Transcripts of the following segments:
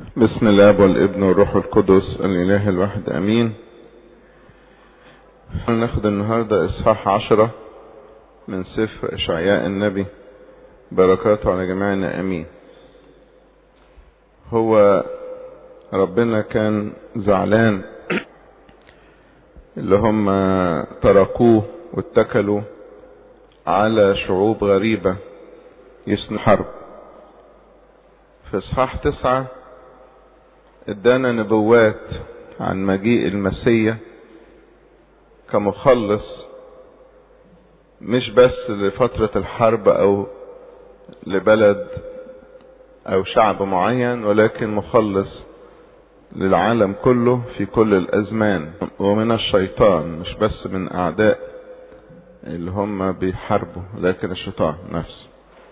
بسم الله والابن والروح القدس الاله الواحد امين ناخد النهاردة اصحاح عشرة من سفر اشعياء النبي بركاته على جميعنا امين هو ربنا كان زعلان اللي هم تركوه واتكلوا على شعوب غريبة يسن حرب في اصحاح تسعة ادانا نبوات عن مجيء المسيا كمخلص مش بس لفترة الحرب او لبلد او شعب معين ولكن مخلص للعالم كله في كل الازمان ومن الشيطان مش بس من اعداء اللي هم بيحاربوا لكن الشيطان نفسه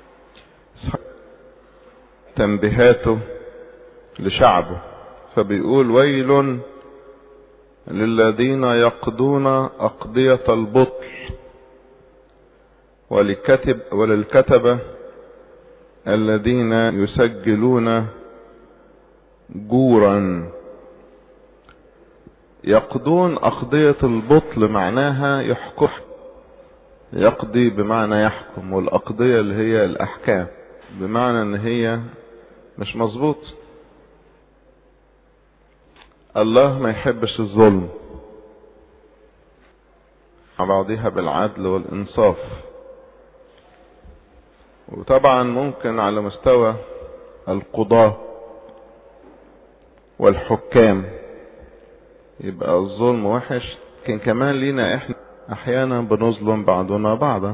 تنبيهاته لشعبه فبيقول ويل للذين يقضون أقضية البطل ولكتب وللكتبة الذين يسجلون جورا يقضون أقضية البطل معناها يحكم يقضي بمعنى يحكم والأقضية اللي هي الأحكام بمعنى ان هي مش مظبوط الله ما يحبش الظلم مع بعضها بالعدل والانصاف وطبعا ممكن على مستوى القضاة والحكام يبقى الظلم وحش لكن كمان لينا احنا احيانا بنظلم بعضنا بعضا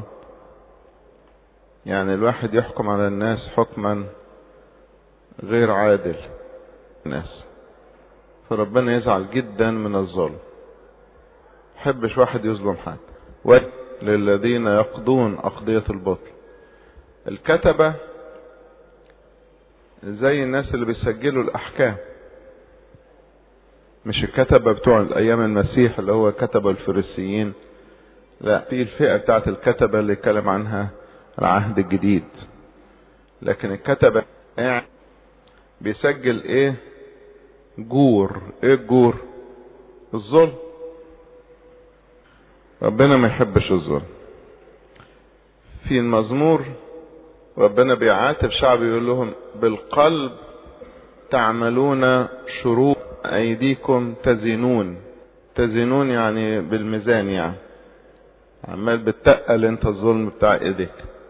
يعني الواحد يحكم على الناس حكما غير عادل الناس فربنا يزعل جدا من الظلم حبش واحد يظلم حد وللذين يقضون أقضية البطل الكتبة زي الناس اللي بيسجلوا الأحكام مش الكتبة بتوع أيام المسيح اللي هو كتبة الفريسيين لا في الفئة بتاعت الكتبة اللي اتكلم عنها العهد الجديد لكن الكتبة بيسجل ايه جور ايه الجور الظلم ربنا ما يحبش الظلم في المزمور ربنا بيعاتب شعب يقول لهم بالقلب تعملون شروط ايديكم تزنون تزنون يعني بالميزان يعني عمال بتقل انت الظلم بتاع ايديك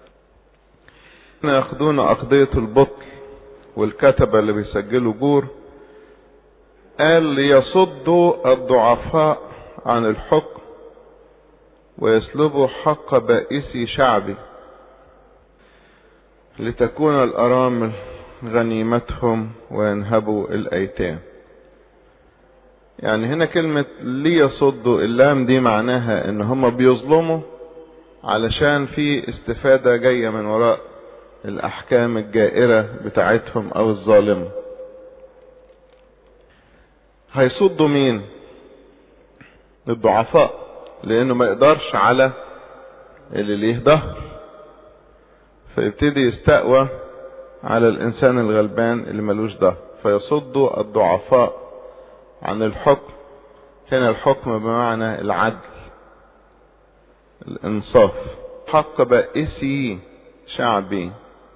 ياخدون أقضية البطل والكتبة اللي بيسجلوا جور قال ليصدوا الضعفاء عن الحكم ويسلبوا حق بائسي شعبي لتكون الأرامل غنيمتهم وينهبوا الأيتام يعني هنا كلمة ليصدوا اللام دي معناها ان هم بيظلموا علشان في استفادة جاية من وراء الاحكام الجائرة بتاعتهم او الظالمة هيصدوا مين الضعفاء لانه ما يقدرش على اللي ليه ظهر فيبتدي يستقوى على الانسان الغلبان اللي ملوش ظهر فيصدوا الضعفاء عن الحكم هنا الحكم بمعنى العدل الانصاف حق بائسي شعبي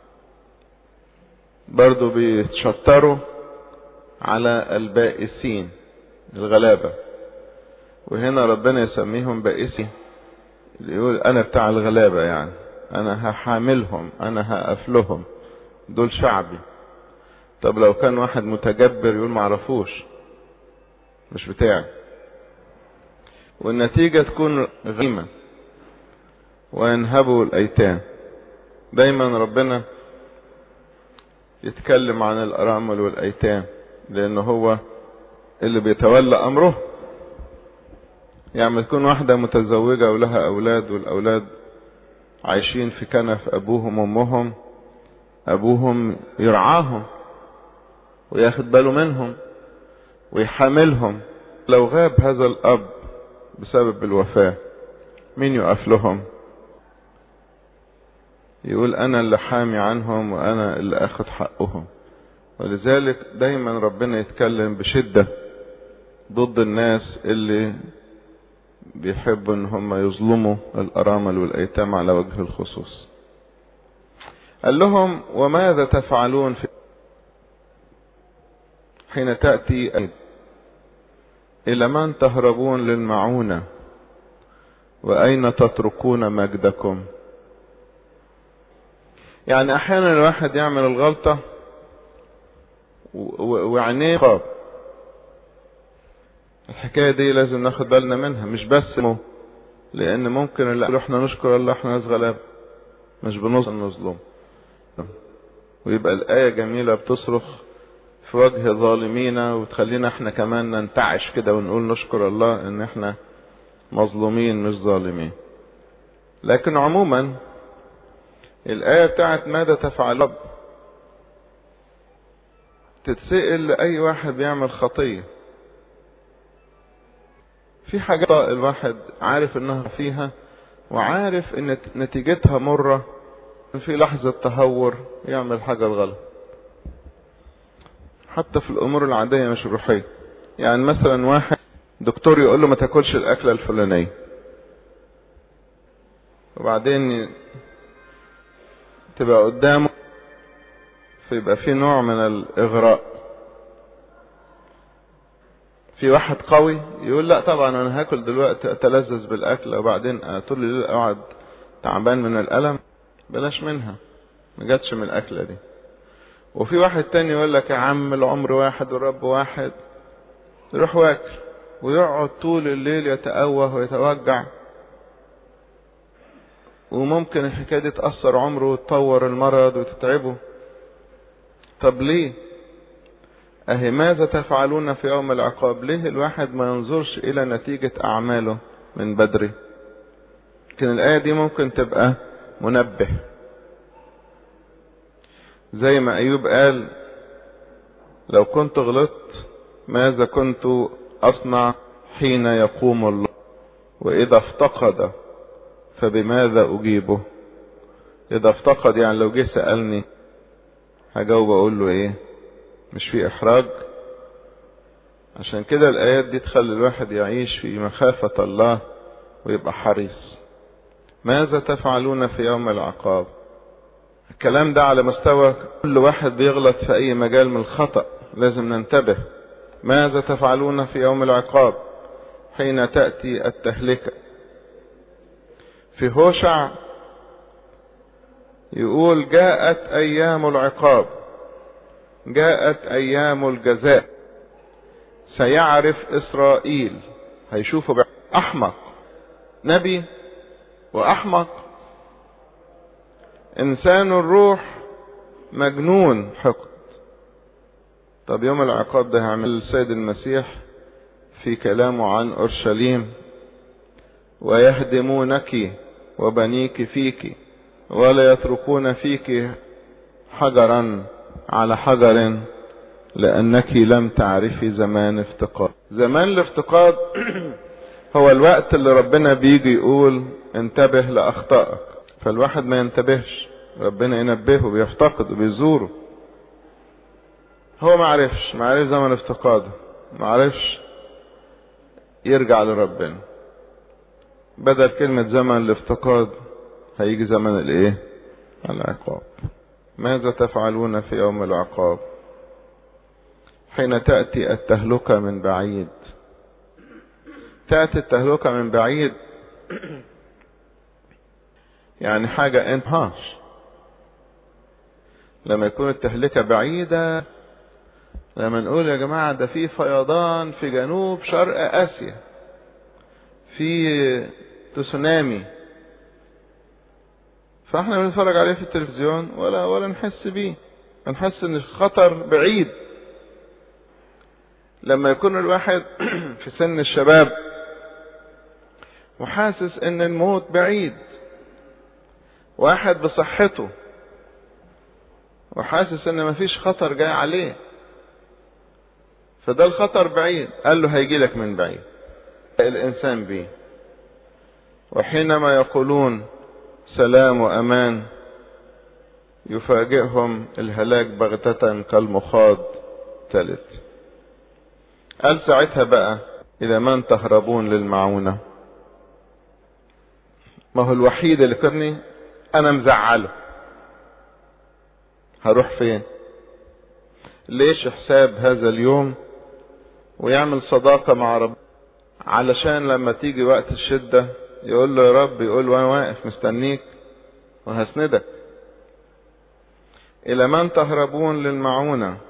برضو بيتشطروا على البائسين الغلابة وهنا ربنا يسميهم بائسي يقول انا بتاع الغلابة يعني انا هحاملهم انا هقفلهم دول شعبي طب لو كان واحد متجبر يقول معرفوش مش بتاعي والنتيجة تكون غيمة وينهبوا الايتام دايما ربنا يتكلم عن الارامل والايتام لان هو اللي بيتولى امره يعني تكون واحدة متزوجة ولها اولاد والاولاد عايشين في كنف ابوهم وامهم ابوهم يرعاهم وياخد باله منهم ويحاملهم لو غاب هذا الاب بسبب الوفاة مين يقف لهم يقول انا اللي حامي عنهم وانا اللي اخد حقهم ولذلك دايما ربنا يتكلم بشدة ضد الناس اللي بيحبوا ان هم يظلموا الارامل والايتام على وجه الخصوص قال لهم وماذا تفعلون في حين تأتي إلى من تهربون للمعونة وأين تتركون مجدكم يعني أحيانا الواحد يعمل الغلطة وعينيه خاب الحكاية دي لازم ناخد بالنا منها مش بس مو لأن ممكن لا احنا نشكر الله احنا ناس غلابة مش بنظلم نظلم ويبقى الآية جميلة بتصرخ في وجه ظالمينا وتخلينا احنا كمان ننتعش كده ونقول نشكر الله ان احنا مظلومين مش ظالمين لكن عموما الآية بتاعت ماذا تفعل رب تتسأل لأي واحد بيعمل خطية في حاجات الواحد عارف انها فيها وعارف ان نتيجتها مرة في لحظة تهور يعمل حاجة غلط حتى في الامور العادية مش الروحية يعني مثلا واحد دكتور يقول له ما تاكلش الاكلة الفلانية وبعدين تبقى قدامه فيبقى في نوع من الاغراء في واحد قوي يقول لا طبعا انا هاكل دلوقتي اتلذذ بالاكل وبعدين طول الليل اقعد تعبان من الالم بلاش منها ما جاتش من الاكله دي وفي واحد تاني يقول لك يا عم العمر واحد والرب واحد يروح واكل ويقعد طول الليل يتأوه ويتوجع وممكن الحكاية دي تأثر عمره وتطور المرض وتتعبه طب ليه أهي ماذا تفعلون في يوم العقاب ليه الواحد ما ينظرش إلى نتيجة أعماله من بدري لكن الآية دي ممكن تبقى منبه زي ما أيوب قال لو كنت غلطت ماذا كنت أصنع حين يقوم الله وإذا افتقد فبماذا أجيبه إذا افتقد يعني لو جه سألني هجاوب أقول له إيه مش في إحراج عشان كده الآيات دي تخلي الواحد يعيش في مخافة الله ويبقى حريص ماذا تفعلون في يوم العقاب الكلام ده على مستوى كل واحد بيغلط في أي مجال من الخطأ لازم ننتبه ماذا تفعلون في يوم العقاب حين تأتي التهلكة في هوشع يقول جاءت أيام العقاب جاءت أيام الجزاء سيعرف إسرائيل هيشوفوا أحمق نبي وأحمق إنسان الروح مجنون حقد طب يوم العقاب ده هيعمل السيد المسيح في كلامه عن أورشليم ويهدمونك وبنيك فيك ولا يتركون فيك حجرا على حجر لأنك لم تعرفي زمان افتقاد زمان الافتقاد هو الوقت اللي ربنا بيجي يقول انتبه لأخطائك فالواحد ما ينتبهش ربنا ينبهه بيفتقد وبيزوره هو ما عرفش ما عرف زمن افتقاده ما عرفش يرجع لربنا بدل كلمة زمن الافتقاد هيجي زمن الايه العقاب ماذا تفعلون في يوم العقاب حين تأتي التهلكة من بعيد تأتي التهلكة من بعيد يعني حاجة انهاش لما يكون التهلكة بعيدة لما نقول يا جماعة ده في فيضان في جنوب شرق آسيا في تسونامي فاحنا بنتفرج عليه في التلفزيون ولا ولا نحس بيه نحس ان الخطر بعيد لما يكون الواحد في سن الشباب وحاسس ان الموت بعيد واحد بصحته وحاسس ان مفيش خطر جاي عليه فده الخطر بعيد قال له هيجي لك من بعيد الانسان بيه وحينما يقولون سلام وامان يفاجئهم الهلاك بغتة كالمخاض تلت قال ساعتها بقى إلى من تهربون للمعونة ما هو الوحيد اللي كرني أنا مزعله هروح فين ليش حساب هذا اليوم ويعمل صداقة مع رب علشان لما تيجي وقت الشدة يقول له يا رب يقول وانا واقف مستنيك وهسندك الى من تهربون للمعونة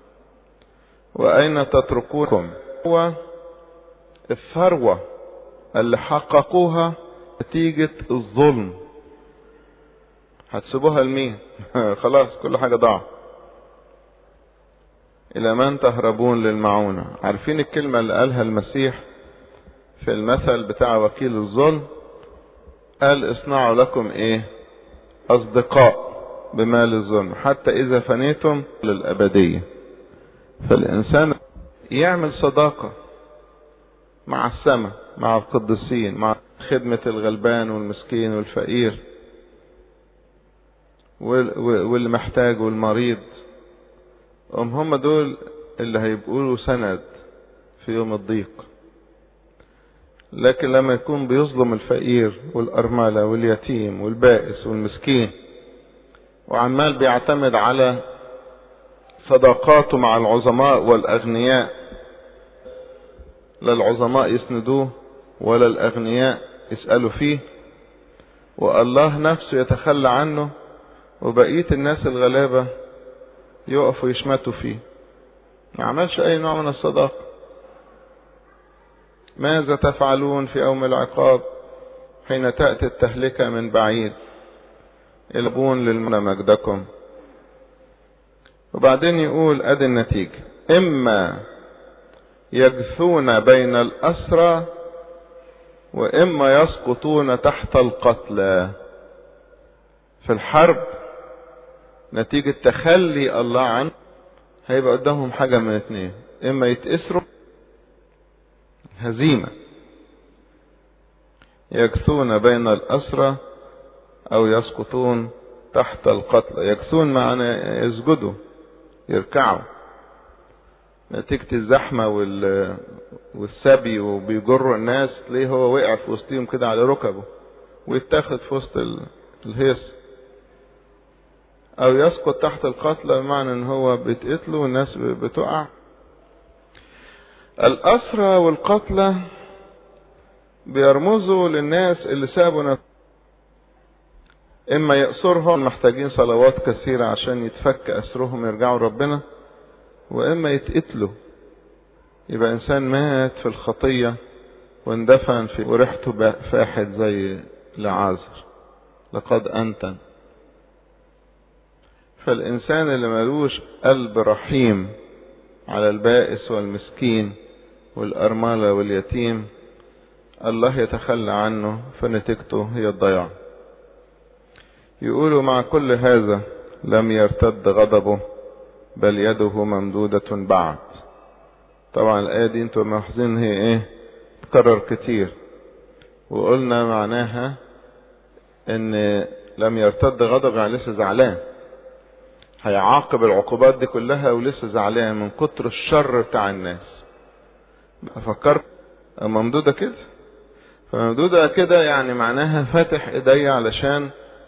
واين تتركونكم هو الثروة اللي حققوها نتيجة الظلم هتسيبوها لمين خلاص كل حاجة ضاعت الى من تهربون للمعونة عارفين الكلمة اللي قالها المسيح في المثل بتاع وكيل الظلم قال اصنعوا لكم ايه اصدقاء بمال الظلم حتى اذا فنيتم للابدية فالانسان يعمل صداقة مع السماء مع القديسين مع خدمة الغلبان والمسكين والفقير واللي محتاج والمريض هم هم دول اللي هيبقوا له سند في يوم الضيق لكن لما يكون بيظلم الفقير والأرملة واليتيم والبائس والمسكين وعمال بيعتمد على صداقاته مع العظماء والأغنياء لا العظماء يسندوه ولا الأغنياء يسألوا فيه والله نفسه يتخلى عنه وبقية الناس الغلابة يقفوا يشمتوا فيه ما عملش أي نوع من الصداقة ماذا تفعلون في يوم العقاب حين تأتي التهلكة من بعيد البون للمنى مجدكم وبعدين يقول ادي النتيجة اما يجثون بين الاسرى واما يسقطون تحت القتلى في الحرب نتيجة تخلي الله عنه هيبقى قدامهم حاجة من اتنين اما يتأسروا هزيمة يكسون بين الأسرى أو يسقطون تحت القتل يكسون معنا يسجدوا يركعوا نتيجة الزحمة وال... والسبي وبيجروا الناس تلاقيه هو وقع في وسطهم كده على ركبه ويتاخد في وسط ال... الهيص او يسقط تحت القتلى بمعنى ان هو بيتقتلوا والناس بتقع الأسرى والقتلى بيرمزوا للناس اللي سابوا نفسهم إما يأسرهم محتاجين صلوات كثيرة عشان يتفك أسرهم يرجعوا ربنا وإما يتقتلوا يبقى إنسان مات في الخطية واندفن في وريحته فاحت زي لعازر لقد أنتن فالإنسان اللي ملوش قلب رحيم على البائس والمسكين والأرملة واليتيم الله يتخلى عنه فنتيجته هي الضياع يقولوا مع كل هذا لم يرتد غضبه بل يده ممدودة بعد طبعا الآية دي انتوا ملاحظين هي ايه تكرر كتير وقلنا معناها ان لم يرتد غضب يعني لسه زعلان هيعاقب العقوبات دي كلها ولسه زعلان من كتر الشر بتاع الناس فكرت ممدودة كده فممدودة كده يعني معناها فاتح ايدي علشان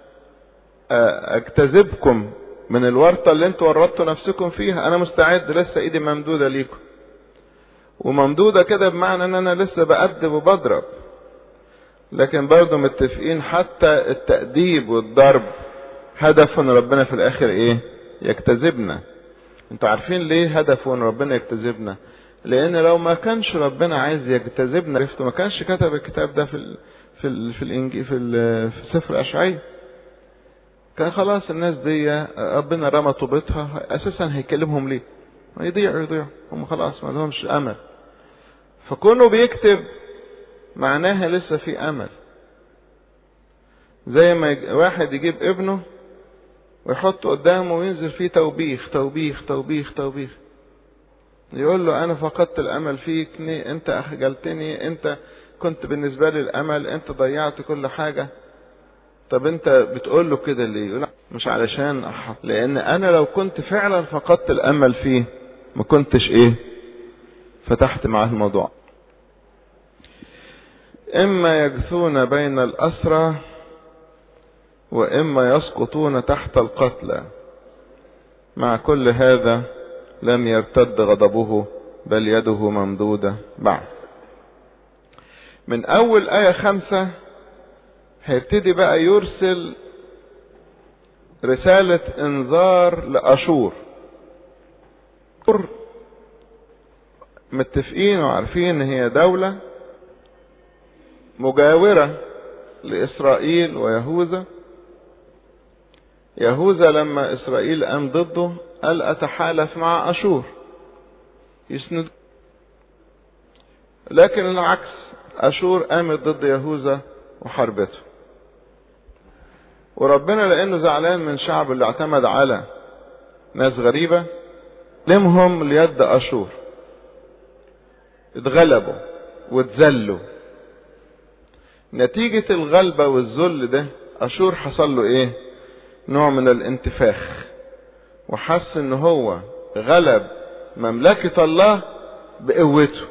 اجتذبكم من الورطة اللي انتوا ورطتوا نفسكم فيها انا مستعد لسه ايدي ممدودة ليكم وممدودة كده بمعنى ان انا لسه بأدب وبضرب لكن برضه متفقين حتى التأديب والضرب هدف ان ربنا في الاخر ايه يجتذبنا انتوا عارفين ليه هدفه ان ربنا يجتذبنا لان لو ما كانش ربنا عايز يجتذبنا عرفته ما كانش كتب الكتاب ده في ال في ال في الانجيل في, ال في سفر اشعياء كان خلاص الناس دي ربنا رمى طوبتها اساسا هيكلمهم ليه يضيعوا يضيعوا هم خلاص ما لهمش امل فكونه بيكتب معناها لسه في امل زي ما واحد يجيب ابنه ويحطه قدامه وينزل فيه توبيخ توبيخ توبيخ توبيخ يقول له انا فقدت الامل فيك انت اخجلتني انت كنت بالنسبة لي الامل انت ضيعت كل حاجة طب انت بتقول له كده ليه يقول مش علشان أحط لان انا لو كنت فعلا فقدت الامل فيه ما كنتش ايه فتحت معاه الموضوع اما يجثون بين الاسرى واما يسقطون تحت القتلى مع كل هذا لم يرتد غضبه بل يده ممدودة بعد من اول ايه خمسة هيبتدي بقى يرسل رسالة انذار لاشور متفقين وعارفين ان هي دولة مجاورة لاسرائيل ويهوذا يهوذا لما اسرائيل قام ضده قال اتحالف مع اشور يسند لكن العكس اشور قامت ضد يهوذا وحربته وربنا لانه زعلان من شعب اللي اعتمد على ناس غريبة لمهم ليد اشور اتغلبوا واتذلوا نتيجة الغلبة والذل ده اشور حصل له ايه نوع من الانتفاخ وحس ان هو غلب مملكة الله بقوته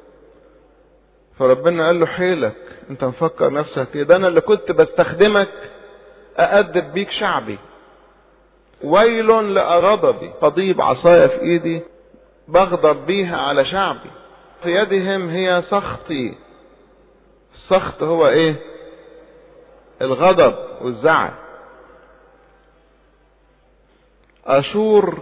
فربنا قال له حيلك انت مفكر نفسك ايه ده انا اللي كنت بستخدمك اأدب بيك شعبي ويل لغضبي قضيب عصايا في ايدي بغضب بيها على شعبي في يدهم هي سخطي السخط هو ايه الغضب والزعل اشور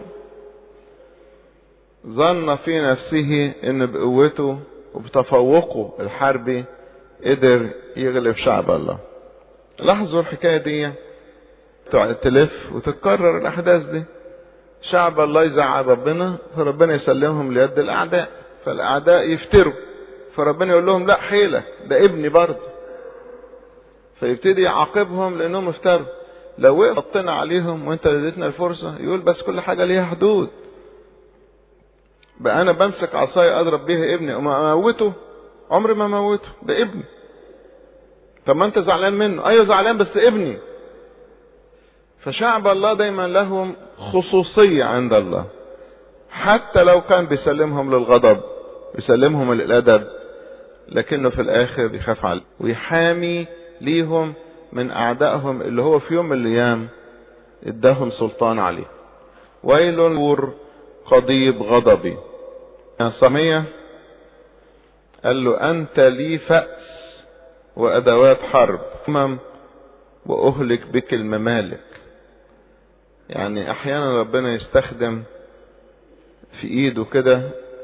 ظن في نفسه ان بقوته وبتفوقه الحربي قدر يغلب شعب الله لاحظوا الحكاية دي تلف وتتكرر الاحداث دي شعب الله يزعل ربنا فربنا يسلمهم ليد الاعداء فالاعداء يفتروا فربنا يقول لهم لا حيلة ده ابني برضه فيبتدي يعاقبهم لانهم افتروا لو وقفنا عليهم وانت اديتنا الفرصة يقول بس كل حاجة ليها حدود بقى انا بمسك عصاية اضرب بيها ابني وما اموته عمري ما اموته ده ابني طب ما انت زعلان منه ايوه زعلان بس ابني فشعب الله دايما لهم خصوصية عند الله حتى لو كان بيسلمهم للغضب بيسلمهم للادب لكنه في الاخر بيخاف عليه ويحامي ليهم من اعدائهم اللي هو في يوم من الايام اداهم سلطان عليه ويل قضيب غضبي صمية قال له انت لي فأس وادوات حرب امم واهلك بك الممالك يعني احيانا ربنا يستخدم في ايده كده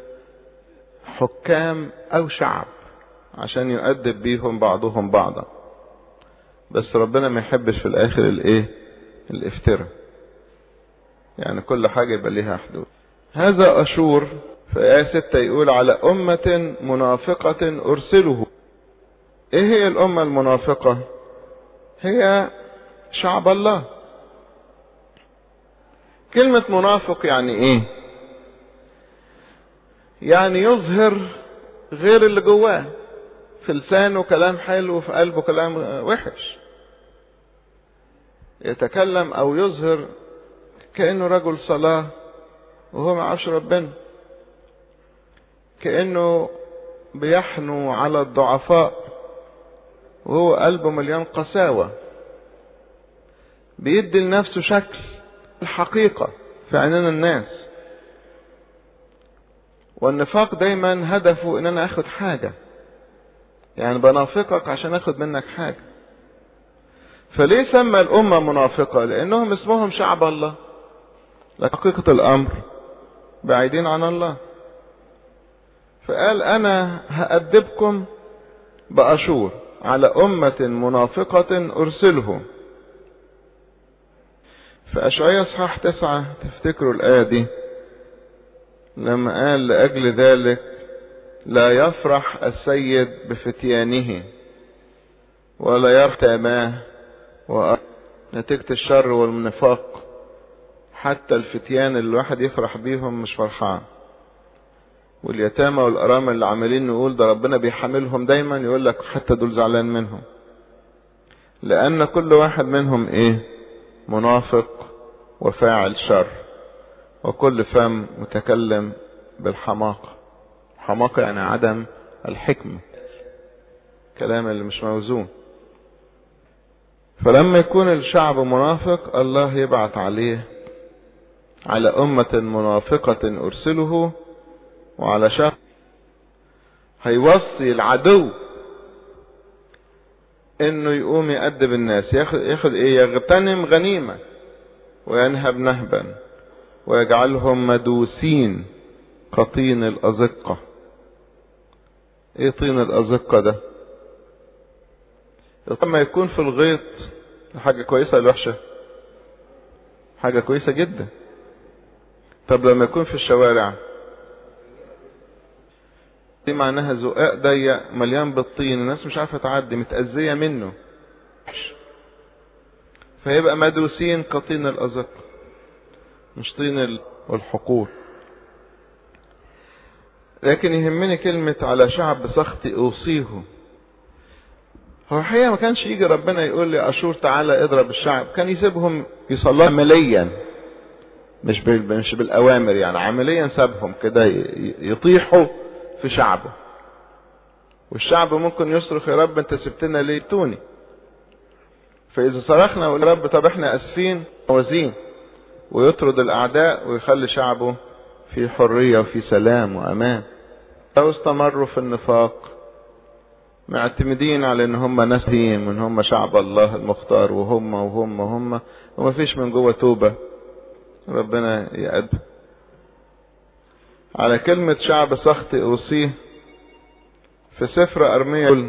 حكام او شعب عشان يؤدب بيهم بعضهم بعضا بس ربنا ما يحبش في الاخر الايه الافتراء يعني كل حاجة يبقى ليها حدود هذا اشور في آية ستة يقول على أمة منافقة أرسله إيه هي الأمة المنافقة هي شعب الله كلمة منافق يعني إيه يعني يظهر غير اللي جواه في لسانه كلام حلو وفي قلبه كلام وحش يتكلم او يظهر كأنه رجل صلاة وهو ما يعرفش ربنا كأنه بيحنو على الضعفاء وهو قلبه مليان قساوة بيدي لنفسه شكل الحقيقة في عينين الناس والنفاق دايما هدفه ان انا اخد حاجة يعني بنافقك عشان اخد منك حاجة فليه سمى الامة منافقة لانهم اسمهم شعب الله لكن حقيقة الامر بعيدين عن الله فقال انا هأدبكم بأشور على أمة منافقة أرسله في أشعية اصحاح تسعة تفتكروا الآية دي لما قال لأجل ذلك لا يفرح السيد بفتيانه ولا يرتماه نتيجة الشر والنفاق حتى الفتيان اللي الواحد يفرح بيهم مش فرحان واليتامى والارامل اللي عمالين نقول ده ربنا بيحملهم دايما يقول لك حتى دول زعلان منهم لان كل واحد منهم ايه منافق وفاعل شر وكل فم متكلم بالحماقة حماقة يعني عدم الحكمة كلام اللي مش موزون فلما يكون الشعب منافق الله يبعث عليه على أمة منافقة أرسله وعلى شعب هيوصي العدو انه يقوم يأدب الناس ياخد, ياخد ايه يغتنم غنيمة وينهب نهبا ويجعلهم مدوسين كطين الأزقة ايه طين الأزقة ده لما يكون في الغيط حاجة كويسة ولا وحشة حاجة كويسة جدا طب لما يكون في الشوارع دي معناها زقاق ضيق مليان بالطين الناس مش عارفة تعدي متأذية منه فيبقى مدوسين كطين الأزق مش طين والحقول لكن يهمني كلمة على شعب سخط أوصيه هو الحقيقة ما كانش يجي ربنا يقول لي أشور تعالى اضرب الشعب كان يسيبهم يصلوا عمليا مش بال... مش بالأوامر يعني عمليا سابهم كده يطيحوا في شعبه والشعب ممكن يصرخ يا رب انت سبتنا ليه توني فإذا صرخنا وقال رب طب احنا اسفين وزين ويطرد الأعداء ويخلي شعبه في حرية وفي سلام وأمان لو استمروا في النفاق معتمدين على ان هم ناس دين وان هم شعب الله المختار وهم وهم وهم وما فيش من جوه توبة ربنا يأب على كلمة شعب سخط أوصيه في سفر أرمية يقول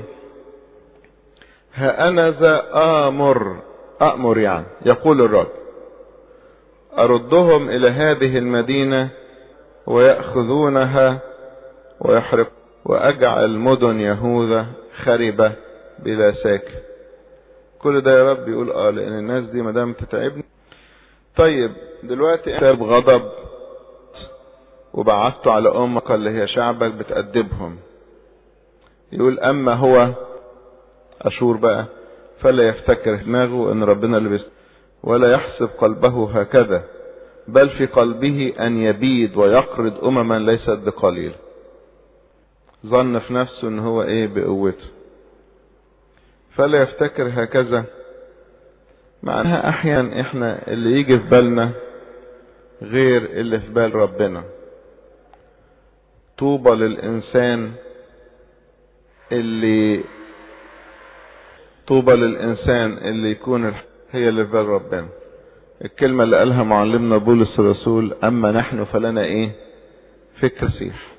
ها أنا ذا آمر أأمر يعني يقول الرب أردهم إلى هذه المدينة ويأخذونها ويحرق وأجعل مدن يهوذا خربة بلا ساكن كل ده يا رب يقول اه لان الناس دي مدام تتعبني طيب دلوقتي انت بغضب وبعثته على امك اللي هي شعبك بتأدبهم يقول اما هو اشور بقى فلا يفتكر دماغه ان ربنا اللي بيست ولا يحسب قلبه هكذا بل في قلبه ان يبيد ويقرض امما ليست بقليل ظن في نفسه ان هو ايه بقوته فلا يفتكر هكذا معناها احيانا احنا اللي يجي في بالنا غير اللي في بال ربنا طوبى للانسان اللي طوبى للانسان اللي يكون هي اللي في بال ربنا الكلمة اللي قالها معلمنا بولس الرسول اما نحن فلنا ايه فكر سيح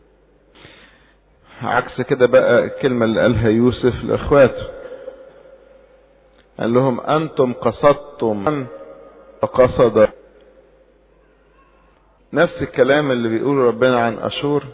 عكس كده بقى الكلمة اللي قالها يوسف لاخواته قال لهم انتم قصدتم فقصد نفس الكلام اللي بيقول ربنا عن اشور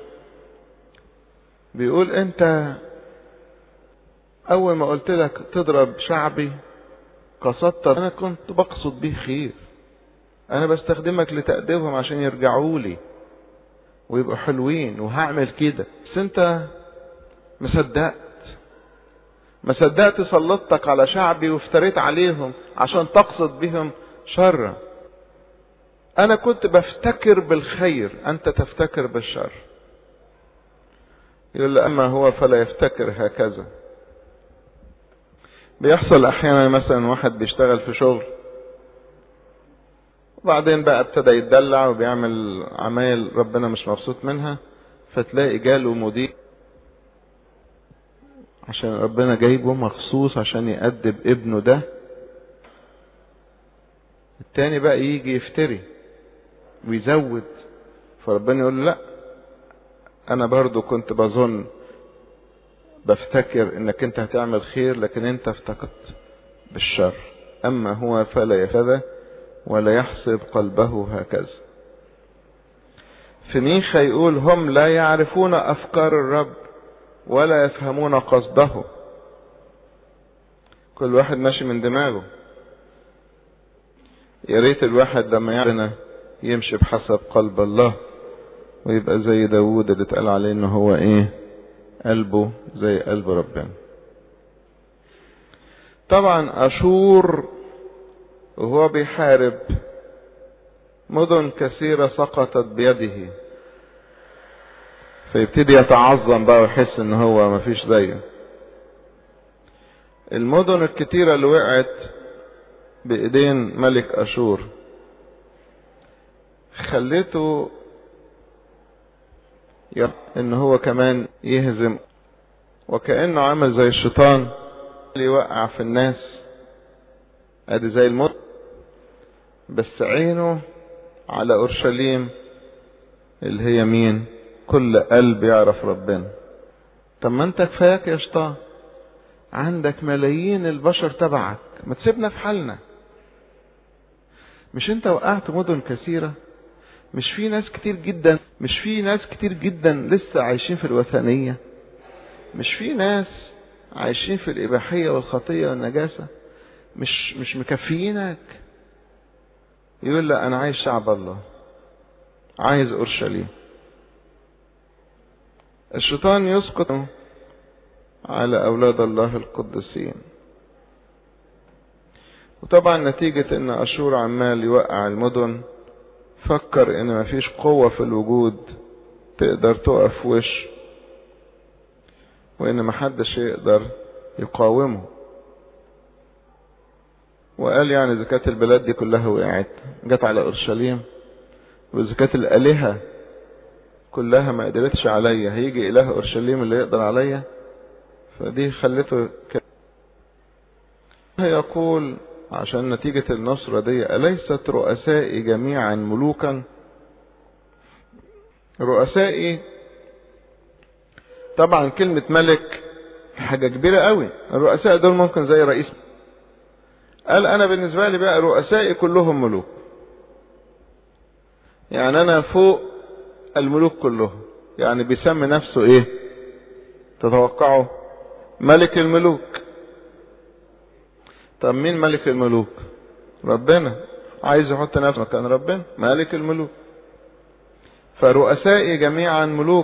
بيقول انت اول ما قلت لك تضرب شعبي قصدت انا كنت بقصد به خير انا بستخدمك لتأديبهم عشان يرجعوا لي ويبقوا حلوين وهعمل كده بس انت مصدقت ما صدقت سلطتك على شعبي وافتريت عليهم عشان تقصد بهم شرا انا كنت بفتكر بالخير انت تفتكر بالشر يقول اما هو فلا يفتكر هكذا بيحصل احيانا مثلا واحد بيشتغل في شغل وبعدين بقى ابتدى يتدلع وبيعمل عمايل ربنا مش مبسوط منها فتلاقي جاله مدير عشان ربنا جايبه مخصوص عشان يأدب ابنه ده التاني بقى يجي يفتري ويزود فربنا يقول لا انا برضو كنت بظن بفتكر انك انت هتعمل خير لكن انت افتكرت بالشر اما هو فلا يفذى ولا يحسب قلبه هكذا في ميخا يقول هم لا يعرفون افكار الرب ولا يفهمون قصده كل واحد ماشي من دماغه يا ريت الواحد لما يعرفنا يمشي بحسب قلب الله ويبقى زي داوود اللي اتقال عليه ان هو ايه قلبه زي قلب ربنا طبعا اشور وهو بيحارب مدن كثيرة سقطت بيده فيبتدي يتعظم بقى ويحس ان هو مفيش زيه المدن الكتيرة اللي وقعت بايدين ملك اشور خليته ان هو كمان يهزم وكأنه عمل زي الشيطان اللي يوقع في الناس ادي زي الموت بس عينه على اورشليم اللي هي مين كل قلب يعرف ربنا طب ما انت كفاياك يا شيطان عندك ملايين البشر تبعك ما تسيبنا في حالنا مش انت وقعت مدن كثيرة مش في ناس كتير جدا مش في ناس كتير جدا لسه عايشين في الوثنية مش في ناس عايشين في الإباحية والخطية والنجاسة مش مش مكفيينك يقول لا أنا عايز شعب الله عايز أورشليم الشيطان يسقط على أولاد الله القدسين وطبعا نتيجة ان اشور عمال يوقع المدن فكر ان مفيش قوة في الوجود تقدر تقف وش وان محدش يقدر يقاومه وقال يعني اذا كانت البلاد دي كلها وقعت جت على اورشليم واذا كانت الالهة كلها ما قدرتش عليا هيجي اله اورشليم اللي يقدر عليا فدي خلته ك... يقول عشان نتيجة النصرة دي أليست رؤسائي جميعا ملوكا رؤسائي طبعا كلمة ملك حاجة كبيرة قوي الرؤساء دول ممكن زي رئيس قال أنا بالنسبة لي بقى رؤسائي كلهم ملوك يعني أنا فوق الملوك كلهم يعني بيسمي نفسه إيه تتوقعوا ملك الملوك طب مين ملك الملوك ربنا عايز يحط نفسه مكان ربنا ملك الملوك فرؤسائي جميعا ملوك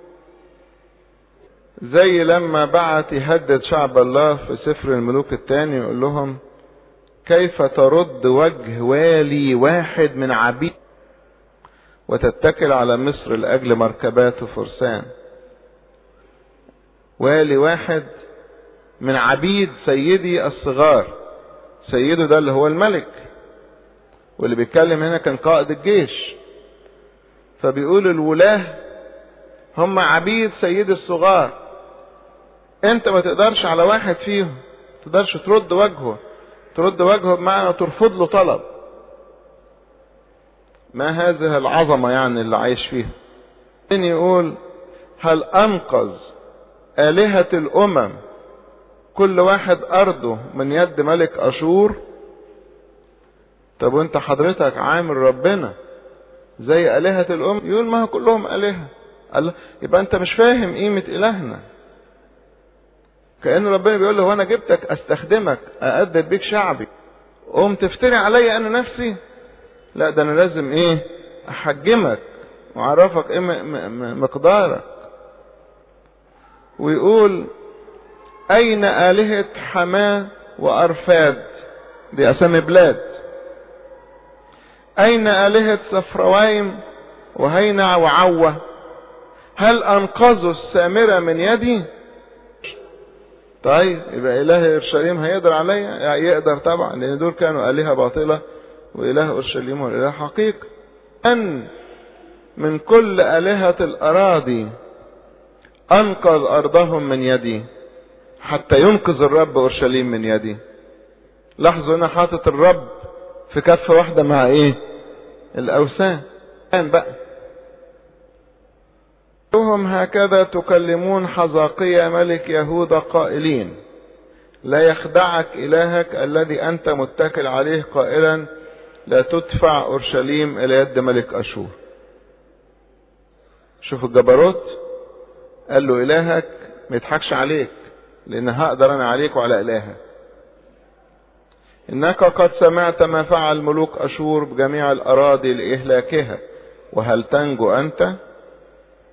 زي لما بعت يهدد شعب الله في سفر الملوك الثاني يقول لهم كيف ترد وجه والي واحد من عبيد وتتكل على مصر لأجل مركبات وفرسان والي واحد من عبيد سيدي الصغار سيده ده اللي هو الملك واللي بيتكلم هنا كان قائد الجيش فبيقول الولاه هم عبيد سيد الصغار انت ما تقدرش على واحد فيهم تقدرش ترد وجهه ترد وجهه بمعنى ترفض له طلب ما هذه العظمة يعني اللي عايش فيها يقول هل انقذ آلهة الأمم كل واحد أرضه من يد ملك أشور طب وانت حضرتك عامل ربنا زي آلهة الأم يقول ما كلهم آلهة قال يبقى انت مش فاهم قيمة إلهنا كأن ربنا بيقول له وانا جبتك استخدمك أأدب بيك شعبي قوم تفتري عليا انا نفسي لا ده انا لازم ايه احجمك واعرفك ايه مقدارك ويقول أين آلهة حماة وأرفاد دي أسامي بلاد أين آلهة صفروايم وهينع وعوة هل أنقذوا السامرة من يدي طيب يبقى إله أورشليم هيقدر عليا يعني يقدر طبعا لأن دول كانوا آلهة باطلة وإله أورشليم هو الإله حقيقي أن من كل آلهة الأراضي أنقذ أرضهم من يدي حتى ينقذ الرب أورشليم من يدي لاحظوا أنا حاطط الرب في كفة واحدة مع إيه الأوثان بقى هم هكذا تكلمون حزاقية ملك يهوذا قائلين لا يخدعك إلهك الذي أنت متكل عليه قائلا لا تدفع أورشليم إلى يد ملك أشور شوف الجبروت قال له إلهك ما يضحكش عليك لأن هقدر أنا عليك وعلى إلهك إنك قد سمعت ما فعل ملوك أشور بجميع الأراضي لإهلاكها وهل تنجو أنت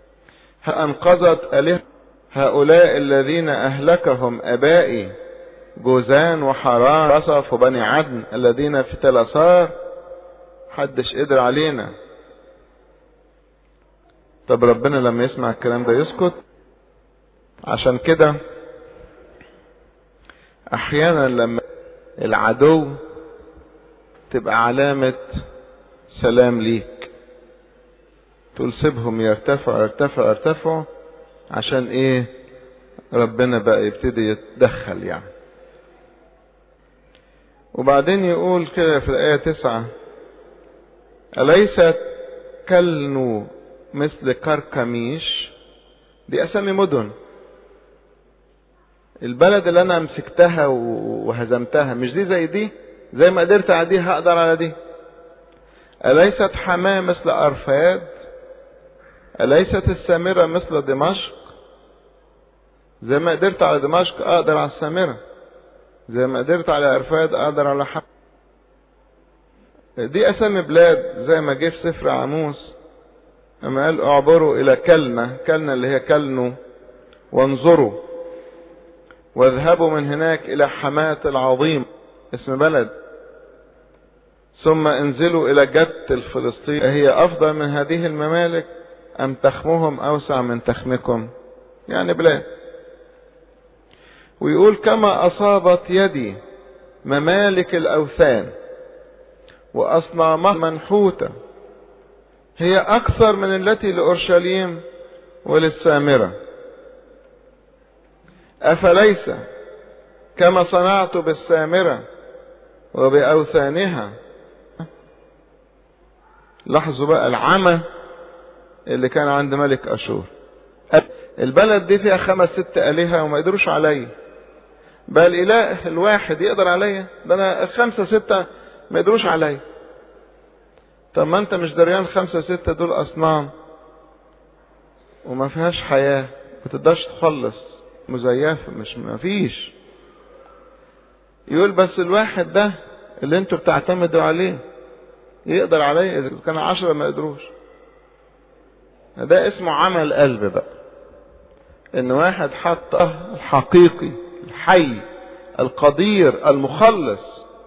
أنقذت آلهة هؤلاء الذين أهلكهم أبائي جوزان وحران رصف وبني عدن الذين في تلاسار حدش قدر علينا طب ربنا لما يسمع الكلام ده يسكت عشان كده احيانا لما العدو تبقى علامة سلام ليك تقول سيبهم يرتفعوا يرتفعوا يرتفعوا عشان ايه ربنا بقى يبتدي يتدخل يعني وبعدين يقول كده في الآية تسعة أليست كلنو مثل كركميش دي أسامي مدن البلد اللي أنا مسكتها وهزمتها مش دي زي دي زي ما قدرت على دي هقدر على دي أليست حماة مثل أرفاد أليست السامرة مثل دمشق زي ما قدرت على دمشق أقدر على السامرة زي ما قدرت على أرفاد أقدر على حق دي أسامي بلاد زي ما جه في سفر عاموس لما قال اعبروا إلى كلنة كلنة اللي هي كلنو وانظروا واذهبوا من هناك إلى حماة العظيم اسم بلد ثم انزلوا إلى جت الفلسطين هي أفضل من هذه الممالك أم تخمهم أوسع من تخمكم يعني بلاد ويقول كما أصابت يدي ممالك الأوثان وأصنامها منحوتة هي أكثر من التي لأورشليم وللسامرة أفليس كما صنعت بالسامرة وبأوثانها لاحظوا بقى العمى اللي كان عند ملك أشور البلد دي فيها خمس ست آلهة وما يقدروش عليا بل إله الواحد يقدر عليا ده أنا خمسة ستة ما يقدروش عليا طب ما أنت مش دريان خمسة ستة دول أصنام وما فيهاش حياة ما تقدرش تخلص مزيفة مش ما فيش يقول بس الواحد ده اللي انتوا بتعتمدوا عليه يقدر عليه اذا كان عشرة ما يقدروش ده اسمه عمل قلب بقى ان واحد حط الحقيقي الحي القدير المخلص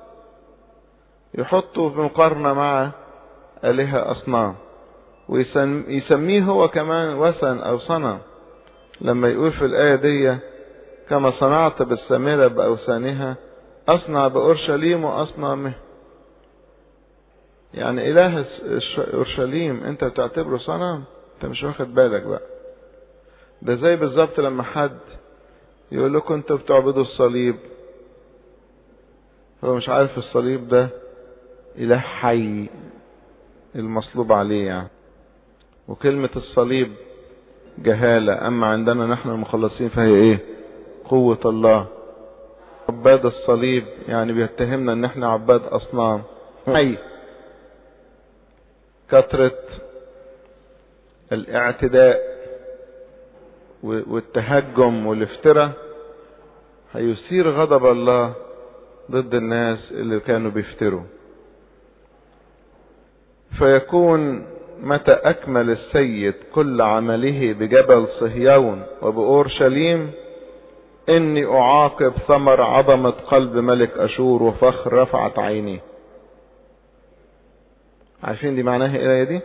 يحطه في مقارنة مع آلهة أصنام ويسميه هو كمان وثن أو صنم لما يقول في الآية دي كما صنعت بالسامرة بأوثانها أصنع بأورشليم وأصنامه يعني إله أورشليم أنت بتعتبره صنم أنت مش واخد بالك بقى ده زي بالظبط لما حد يقول لكم أنتوا بتعبدوا الصليب هو مش عارف الصليب ده إله حي المصلوب عليه يعني وكلمة الصليب جهالة أما عندنا نحن المخلصين فهي إيه قوة الله عباد الصليب يعني بيتهمنا ان احنا عباد اصنام اي كثرة الاعتداء والتهجم والافتراء هيثير غضب الله ضد الناس اللي كانوا بيفتروا فيكون متى أكمل السيد كل عمله بجبل صهيون وبأورشليم إني أعاقب ثمر عظمة قلب ملك أشور وفخر رفعت عينيه عارفين دي معناها ايه الآية دي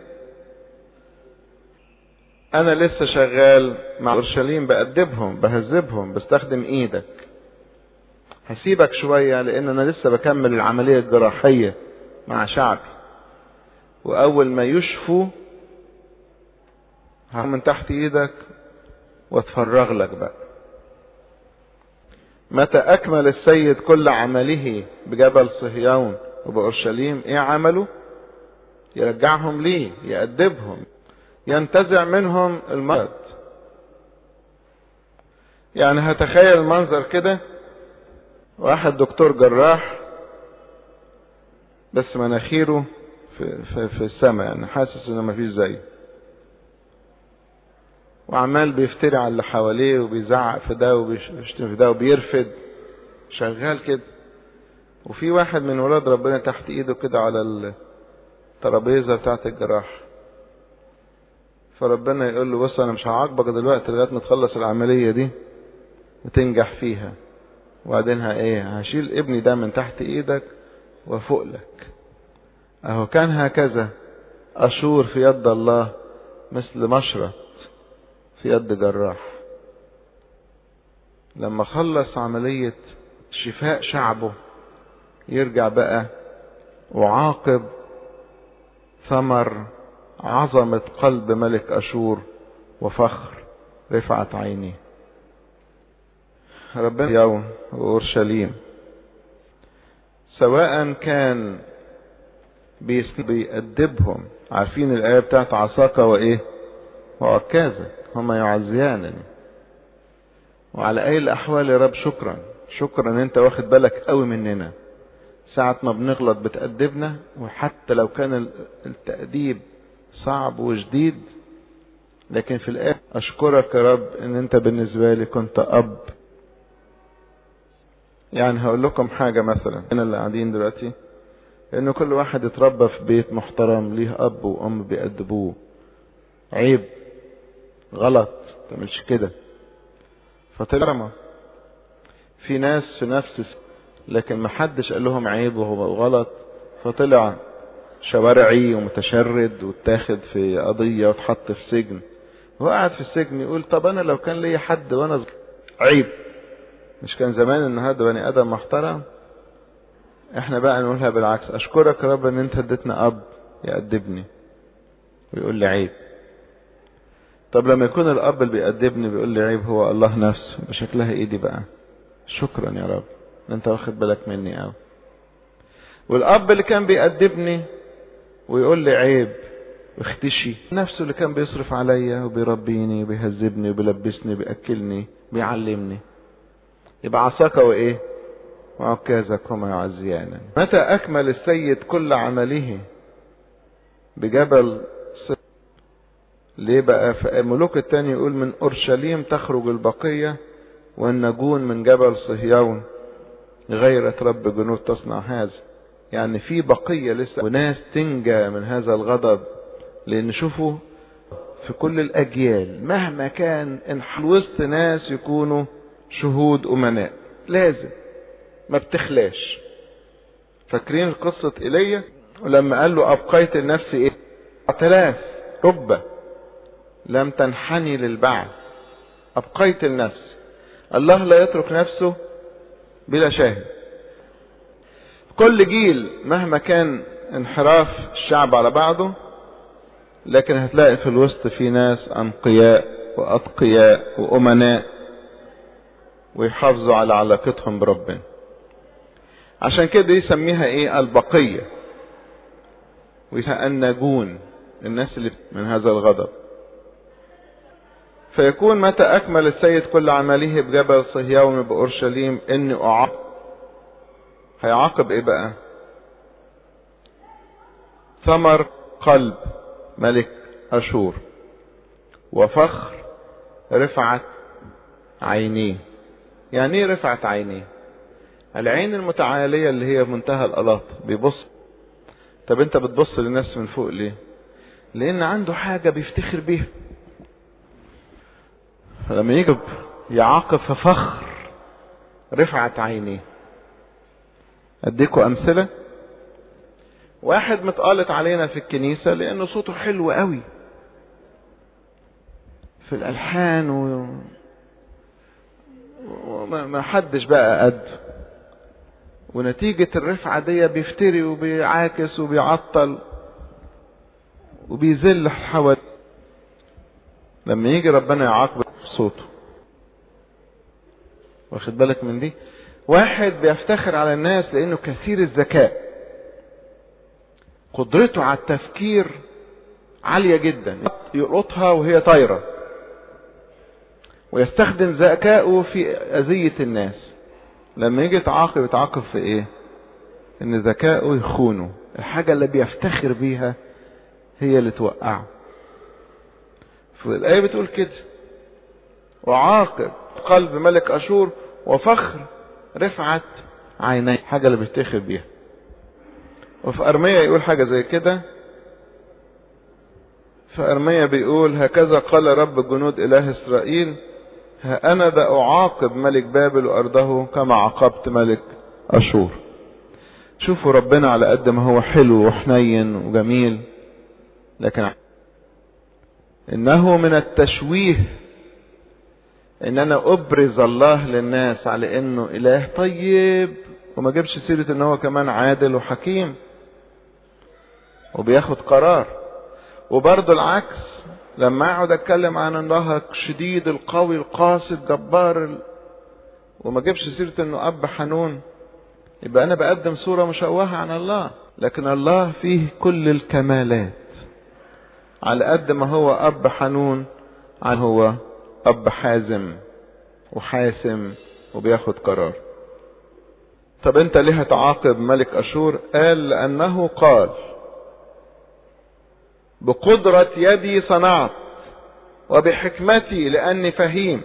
أنا لسه شغال مع أورشليم بأدبهم بهذبهم بستخدم إيدك هسيبك شوية لأن أنا لسه بكمل العملية الجراحية مع شعبي وأول ما يشفوا من تحت إيدك واتفرغ لك بقى متى أكمل السيد كل عمله بجبل صهيون وبأورشليم إيه عمله؟ يرجعهم ليه؟ يأدبهم ينتزع منهم المرض يعني هتخيل المنظر كده واحد دكتور جراح بس مناخيره في, في, في السماء يعني حاسس انه مفيش زيه وعمال بيفتري على اللي حواليه وبيزعق في ده وبيشتم في ده وبيرفد شغال كده وفي واحد من ولاد ربنا تحت ايده كده على الترابيزه بتاعت الجراح فربنا يقول له بص انا مش هعاقبك دلوقتي لغايه ما تخلص العمليه دي وتنجح فيها وبعدين ايه هشيل ابني ده من تحت ايدك وفوق لك اهو كان هكذا اشور في يد الله مثل مشرط في يد جراح لما خلص عملية شفاء شعبه يرجع بقى وعاقب ثمر عظمة قلب ملك أشور وفخر رفعت عينيه ربنا يوم وأورشليم سواء كان بيأدبهم عارفين الآية بتاعت عصاك وإيه وعكازك هما يعزيانني وعلى أي الأحوال يا رب شكرا شكرا ان انت واخد بالك قوي مننا ساعة ما بنغلط بتأدبنا وحتى لو كان التأديب صعب وشديد لكن في الآخر أشكرك يا رب ان انت بالنسبة لي كنت أب يعني هقول لكم حاجة مثلا هنا اللي قاعدين دلوقتي ان كل واحد اتربى في بيت محترم ليه اب وام بيأدبوه عيب غلط تعملش كده فطلع في ناس في نفس لكن ما حدش قال لهم عيب وهو غلط فطلع شوارعي ومتشرد واتاخد في قضية واتحط في سجن هو قاعد في السجن يقول طب انا لو كان ليا حد وانا عيب مش كان زمان النهارده بني ادم محترم احنا بقى نقولها بالعكس اشكرك يا رب ان انت اديتنا اب يأدبني ويقول لي عيب طب لما يكون الاب اللي بيأدبني بيقول لي عيب هو الله نفسه بشكلها ايه دي بقى شكرا يا رب ان انت واخد بالك مني قوي والاب اللي كان بيأدبني ويقول لي عيب واختشي نفسه اللي كان بيصرف عليا وبيربيني وبيهذبني وبيلبسني وبيأكلني بيعلمني يبقى عصاك وايه وعكازك هما يعزيانا متى اكمل السيد كل عمله بجبل ليه بقى في ملوك التاني يقول من اورشليم تخرج البقية والنجون من جبل صهيون غيرة رب جنود تصنع هذا يعني في بقية لسه وناس تنجى من هذا الغضب لان شوفوا في كل الاجيال مهما كان ان وسط ناس يكونوا شهود امناء لازم ما بتخلاش فاكرين قصة ايليا ولما قال له ابقيت النفس ايه ثلاث ربة لم تنحني للبعث ابقيت النفس الله لا يترك نفسه بلا شاهد كل جيل مهما كان انحراف الشعب على بعضه لكن هتلاقي في الوسط في ناس انقياء واتقياء وامناء ويحافظوا على علاقتهم بربنا عشان كده يسميها ايه البقية ويتأنجون الناس اللي من هذا الغضب فيكون متى أكمل السيد كل عمله بجبل صهيون بأورشليم إني أعاقب هيعاقب إيه بقى؟ ثمر قلب ملك أشور وفخر رفعت عينيه يعني ايه رفعت عينيه العين المتعالية اللي هي منتهى الألاط بيبص طب انت بتبص للناس من فوق ليه لان عنده حاجة بيفتخر بيها فلما يجي يعاقب في فخر رفعت عينيه اديكوا امثلة واحد متقالط علينا في الكنيسة لانه صوته حلو قوي في الالحان و... وما حدش بقى قده ونتيجة الرفعة دي بيفتري وبيعاكس وبيعطل وبيذل حوالي لما يجي ربنا يعاقب صوته واخد بالك من دي واحد بيفتخر على الناس لانه كثير الذكاء قدرته على التفكير عالية جدا يلقطها وهي طايرة ويستخدم ذكائه في أذية الناس لما يجي يتعاقب يتعاقب في ايه ان ذكائه يخونه الحاجة اللي بيفتخر بيها هي اللي توقعه فالآية بتقول كده وعاقب قلب ملك أشور وفخر رفعت عينيه حاجة اللي بيفتخر بيها وفي أرمية يقول حاجة زي كده في أرمية بيقول هكذا قال رب جنود إله إسرائيل ها أنا ذا أعاقب ملك بابل وأرضه كما عاقبت ملك أشور شوفوا ربنا على قد ما هو حلو وحنين وجميل لكن إنه من التشويه إن أنا أبرز الله للناس على إنه إله طيب وما جابش سيرة إن هو كمان عادل وحكيم وبياخد قرار وبرضه العكس لما اقعد اتكلم عن الله شديد القوي القاسي الجبار ال... وما جابش سيرة انه اب حنون يبقى انا بقدم صورة مشوهة عن الله لكن الله فيه كل الكمالات على قد ما هو اب حنون عن هو اب حازم وحاسم وبياخد قرار طب انت ليه تعاقب ملك اشور قال لانه قال بقدرة يدي صنعت وبحكمتي لأني فهيم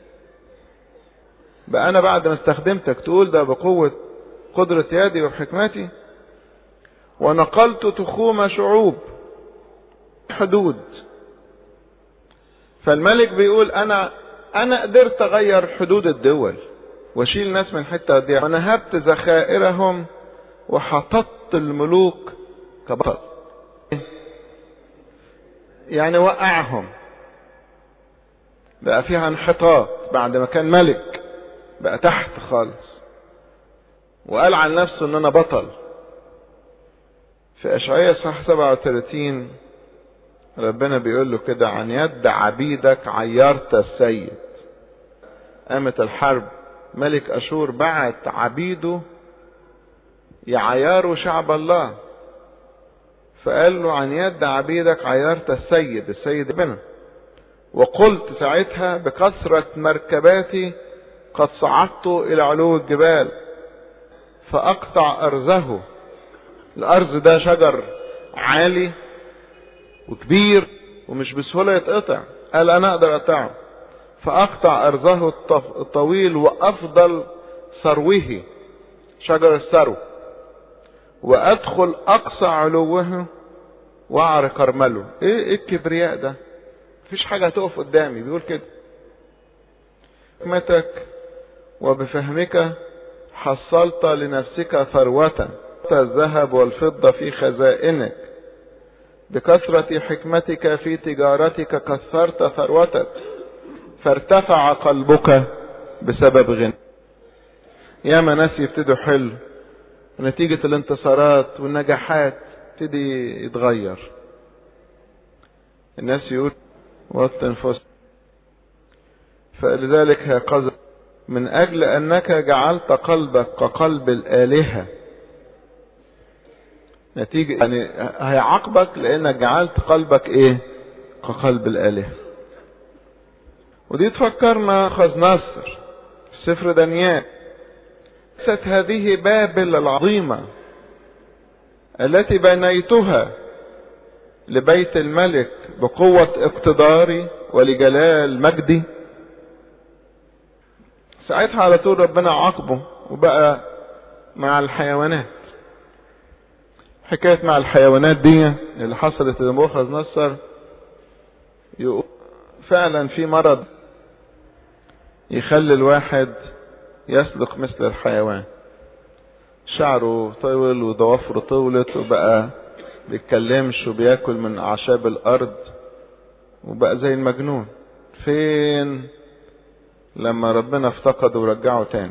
بقى أنا بعد ما استخدمتك تقول ده بقوة قدرة يدي وبحكمتي ونقلت تخوم شعوب حدود فالملك بيقول أنا أنا قدرت أغير حدود الدول واشيل ناس من حتة دي ونهبت ذخائرهم وحطت الملوك كبطل يعني وقعهم بقى فيها انحطاط بعد ما كان ملك بقى تحت خالص وقال عن نفسه ان انا بطل في اشعياء صح 37 ربنا بيقول له كده عن يد عبيدك عيرت السيد قامت الحرب ملك اشور بعت عبيده يعيروا شعب الله فقال له عن يد عبيدك عيرت السيد السيد ابنه وقلت ساعتها بكثرة مركباتي قد صعدت إلى علو الجبال فأقطع أرزه الأرز ده شجر عالي وكبير ومش بسهولة يتقطع قال أنا أقدر أقطعه فأقطع أرزه الطويل وأفضل ثروه شجر الثرو وأدخل أقصى علوه وأعر كرمله إيه, إيه الكبرياء ده مفيش حاجة هتقف قدامي بيقول كده حكمتك وبفهمك حصلت لنفسك ثروة الذهب والفضة في خزائنك بكثرة حكمتك في تجارتك كثرت ثروتك فارتفع قلبك بسبب غنى ياما ناس يبتدوا حلو ونتيجة الانتصارات والنجاحات تبتدي يتغير الناس يقول والتنفس فلذلك هكذا من أجل أنك جعلت قلبك كقلب الآلهة نتيجة يعني هيعاقبك لأنك جعلت قلبك إيه كقلب الآلهة ودي تفكرنا خذ نصر في سفر دانيال ليست هذه بابل العظيمة التي بنيتها لبيت الملك بقوة اقتداري ولجلال مجدي ساعتها على طول ربنا عاقبه وبقى مع الحيوانات حكاية مع الحيوانات دي اللي حصلت لنبوخذ نصر فعلا في مرض يخلي الواحد يسلق مثل الحيوان شعره طول وضوافره طولت وبقى بيتكلمش وبياكل من اعشاب الارض وبقى زي المجنون فين لما ربنا افتقده ورجعه تاني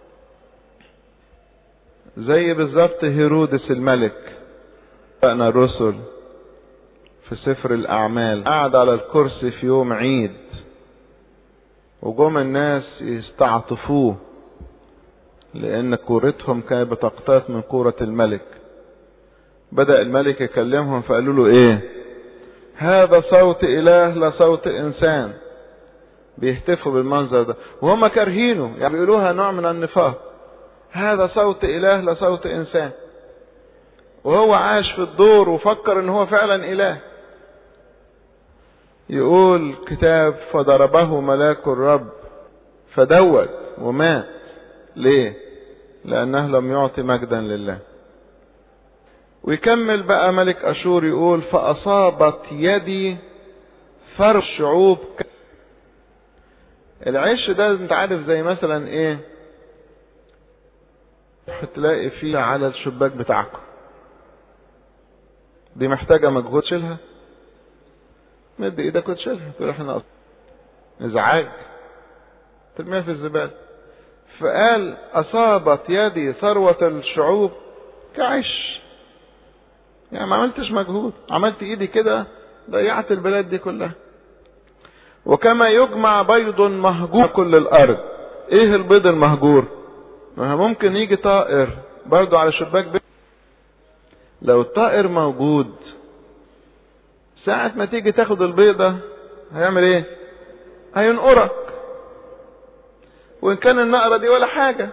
زي بالظبط هيرودس الملك بقنا الرسل في سفر الاعمال قعد على الكرسي في يوم عيد وجم الناس يستعطفوه لان كورتهم كانت بتقتات من كورة الملك بدأ الملك يكلمهم فقالوا له ايه هذا صوت اله لا صوت انسان بيهتفوا بالمنظر ده وهم كارهينه يعني بيقولوها نوع من النفاق هذا صوت اله لا صوت انسان وهو عاش في الدور وفكر ان هو فعلا اله يقول كتاب فضربه ملاك الرب فدوت ومات ليه لانه لم يعطي مجدا لله ويكمل بقى ملك اشور يقول فاصابت يدي فرش شعوب العش ده انت عارف زي مثلا ايه تلاقي فيه على الشباك بتاعكم دي محتاجة مجهود شيلها مد ايدك وتشيلها تقول احنا ازعاج ترميها في الزبالة فقال اصابت يدي ثروة الشعوب كعش يعني ما عملتش مجهود عملت ايدي كده ضيعت البلاد دي كلها وكما يجمع بيض مهجور كل الارض ايه البيض المهجور ما ممكن يجي طائر برضو على شباك بيت لو الطائر موجود ساعة ما تيجي تاخد البيضة هيعمل ايه هينقرك وان كان النقرة دي ولا حاجة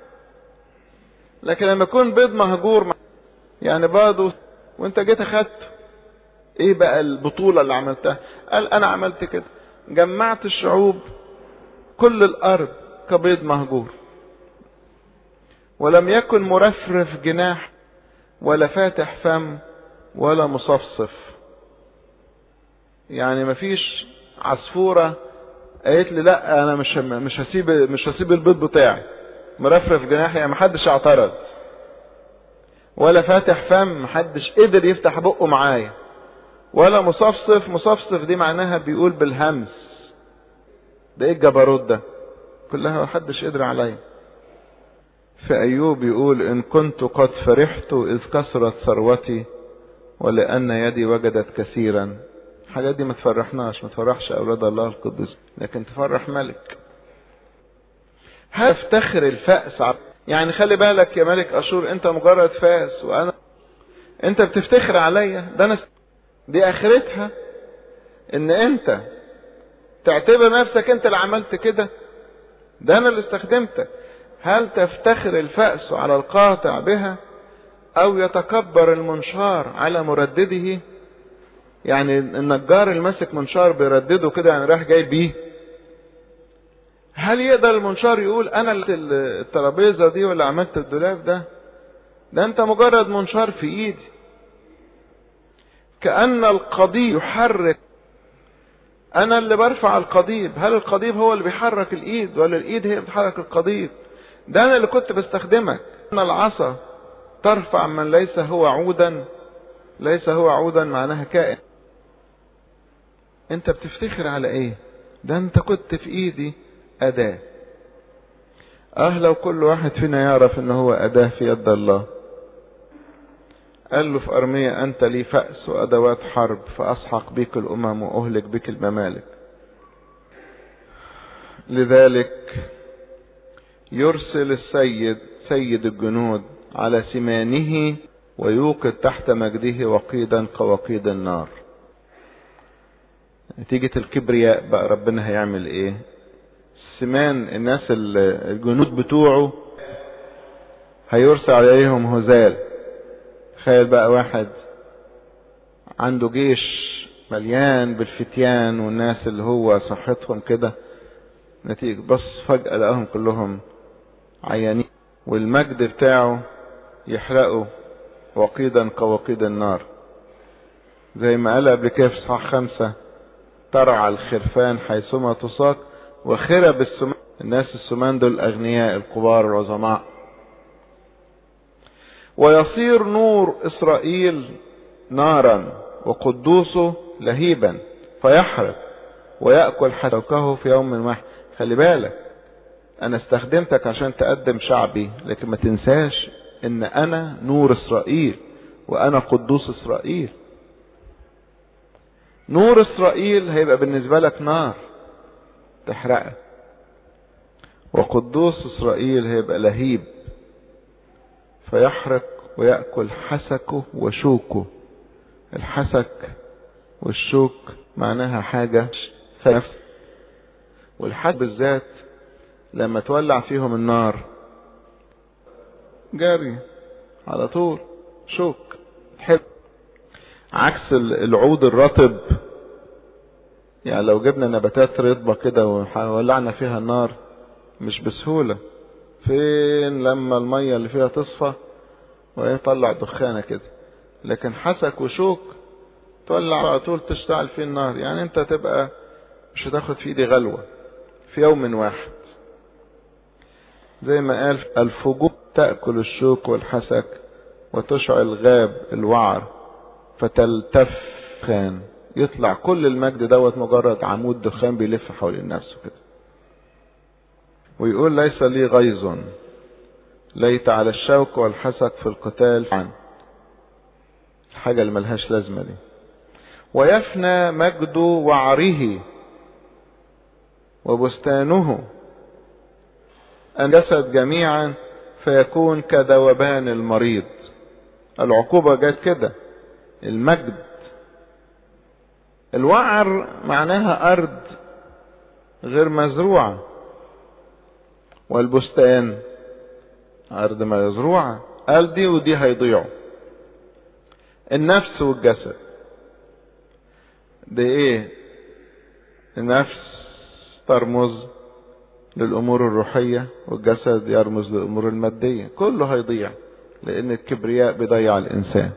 لكن لما يكون بيض مهجور يعني برضه وانت جيت اخدته ايه بقى البطولة اللي عملتها قال انا عملت كده جمعت الشعوب كل الارض كبيض مهجور ولم يكن مرفرف جناح ولا فاتح فم ولا مصفصف يعني مفيش عصفورة قالت لي لا انا مش مش هسيب مش هسيب البيض بتاعي مرفرف جناحي يعني محدش اعترض ولا فاتح فم محدش قدر يفتح بقه معايا ولا مصفصف مصفصف دي معناها بيقول بالهمس ده ايه الجبروت ده كلها محدش قدر عليا في ايوب يقول ان كنت قد فرحت اذ كثرت ثروتي ولان يدي وجدت كثيرا الحاجات دي ما تفرحناش ما تفرحش اولاد الله القدس لكن تفرح ملك هفتخر الفأس يعني خلي بالك يا ملك اشور انت مجرد فاس وانا انت بتفتخر عليا ده انا دي اخرتها ان انت تعتبر نفسك انت اللي عملت كده ده انا اللي استخدمتك هل تفتخر الفأس على القاطع بها او يتكبر المنشار على مردده يعني النجار الماسك منشار بيردده كده يعني رايح جاي بيه هل يقدر المنشار يقول انا الترابيزه دي ولا عملت الدولاب ده ده انت مجرد منشار في ايدي كأن القضيب يحرك انا اللي برفع القضيب هل القضيب هو اللي بيحرك الايد ولا الايد هي اللي بتحرك القضيب ده انا اللي كنت بستخدمك ان العصا ترفع من ليس هو عودا ليس هو عودا معناها كائن انت بتفتخر على ايه ده انت كنت في ايدي اداة اه لو كل واحد فينا يعرف ان هو اداة في يد الله قال له في ارمية انت لي فأس وادوات حرب فاسحق بك الامم واهلك بك الممالك لذلك يرسل السيد سيد الجنود على سمانه ويوقد تحت مجده وقيدا كوقيد النار نتيجة الكبرياء بقى ربنا هيعمل ايه سمان الناس الجنود بتوعه هيرسل عليهم هزال تخيل بقى واحد عنده جيش مليان بالفتيان والناس اللي هو صحتهم كده نتيجة بص فجأة لقاهم كلهم عيانين والمجد بتاعه يحرقه وقيدا كوقيد النار زي ما قال قبل كده في صح خمسة ترعى الخرفان حيثما تساق وخرب السمان الناس السمان دول الأغنياء الكبار العظماء ويصير نور إسرائيل نارا وقدوسه لهيبا فيحرق ويأكل حسوكه في يوم واحد خلي بالك أنا استخدمتك عشان تقدم شعبي لكن ما تنساش إن أنا نور إسرائيل وأنا قدوس إسرائيل نور إسرائيل هيبقى بالنسبة لك نار تحرقك وقدوس إسرائيل هيبقى لهيب فيحرق ويأكل حسكه وشوكه الحسك والشوك معناها حاجة في نفس والحد بالذات لما تولع فيهم النار جاري على طول شوك تحب عكس العود الرطب يعني لو جبنا نباتات رطبة كده وولعنا فيها النار مش بسهولة فين لما المية اللي فيها تصفى ويطلع دخانة كده لكن حسك وشوك تولع على طول تشتعل فيه النار يعني انت تبقى مش هتاخد في ايدي غلوة في يوم واحد زي ما قال الفجور تأكل الشوك والحسك وتشعل غاب الوعر فتلتف خان يطلع كل المجد دوت مجرد عمود دخان بيلف حوالين نفسه كده ويقول ليس لي غيظ ليت على الشوك والحسك في القتال عن الحاجة اللي ملهاش لازمة دي ويفنى مجد وعره وبستانه الجسد جميعا فيكون كذوبان المريض العقوبة جت كده المجد الوعر معناها أرض غير مزروعة والبستان أرض مزروعة قال دي ودي هيضيعوا النفس والجسد ده ايه النفس ترمز للأمور الروحية والجسد يرمز للأمور المادية كله هيضيع لأن الكبرياء بيضيع الإنسان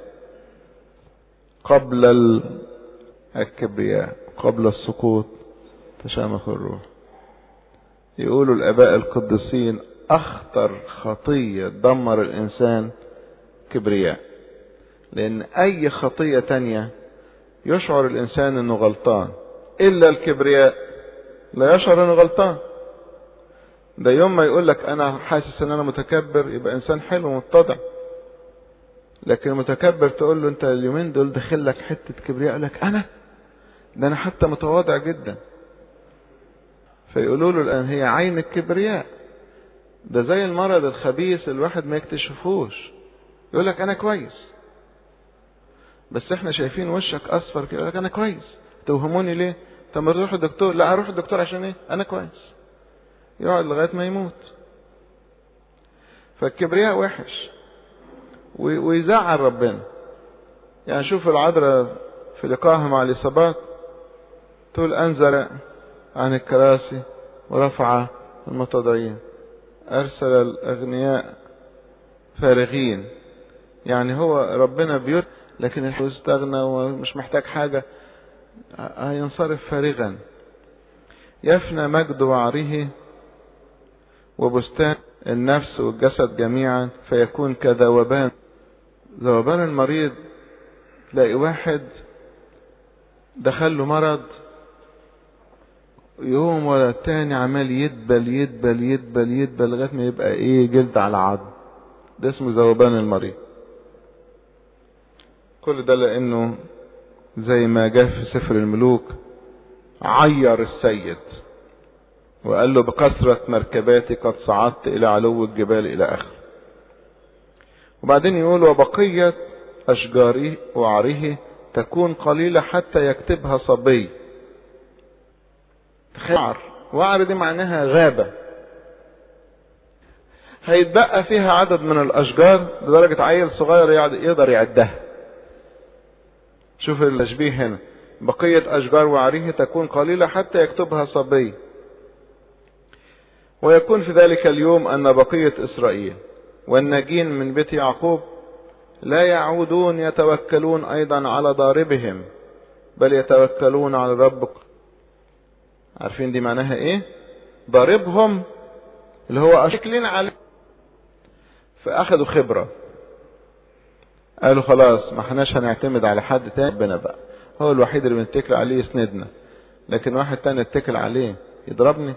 قبل الكبرياء قبل السقوط تشامخ الروح يقولوا الآباء القديسين أخطر خطية دمر الإنسان كبرياء لأن أي خطية تانية يشعر الإنسان أنه غلطان إلا الكبرياء لا يشعر أنه غلطان ده يوم ما يقول لك أنا حاسس أن أنا متكبر يبقى إنسان حلو ومتضع لكن المتكبر تقول له أنت اليومين دول داخل لك حتة كبرياء يقول لك أنا ده أنا حتى متواضع جدا فيقولوا له الآن هي عين الكبرياء ده زي المرض الخبيث الواحد ما يكتشفوش يقول لك أنا كويس بس احنا شايفين وشك اصفر كده يقول لك انا كويس توهموني ليه طب ما تروح الدكتور لا اروح الدكتور عشان ايه انا كويس يقعد لغايه ما يموت فالكبرياء وحش ويزعل ربنا يعني شوف العذراء في لقائها مع اليصابات تقول انزل عن الكراسي ورفع المتضعين ارسل الاغنياء فارغين يعني هو ربنا بيرسل لكن الفلوس استغنى ومش محتاج حاجة هينصرف فارغا يفنى مجد وعره وبستان النفس والجسد جميعا فيكون كذوبان ذوبان المريض تلاقي واحد دخل له مرض يوم ولا التاني عمال يدبل يدبل يدبل يدبل لغايه ما يبقى ايه جلد على عظم ده اسمه ذوبان المريض كل ده لانه زي ما جاء في سفر الملوك عير السيد وقال له بكثرة مركباتي قد صعدت الى علو الجبال الى اخر وبعدين يقول وبقية اشجاره وعره تكون قليلة حتى يكتبها صبي وعر وعر دي معناها غابة هيتبقى فيها عدد من الاشجار لدرجة عيل صغير يقدر يعدها شوف التشبيه هنا بقية أشجار وعريه تكون قليلة حتى يكتبها صبي ويكون في ذلك اليوم أن بقية إسرائيل والناجين من بيت يعقوب لا يعودون يتوكلون أيضا على ضاربهم بل يتوكلون على رب عارفين دي معناها ايه ضاربهم اللي هو أشكلين عليه فأخذوا خبرة قالوا خلاص ما احناش هنعتمد على حد تاني ربنا بقى هو الوحيد اللي بنتكل عليه يسندنا لكن واحد تاني اتكل عليه يضربني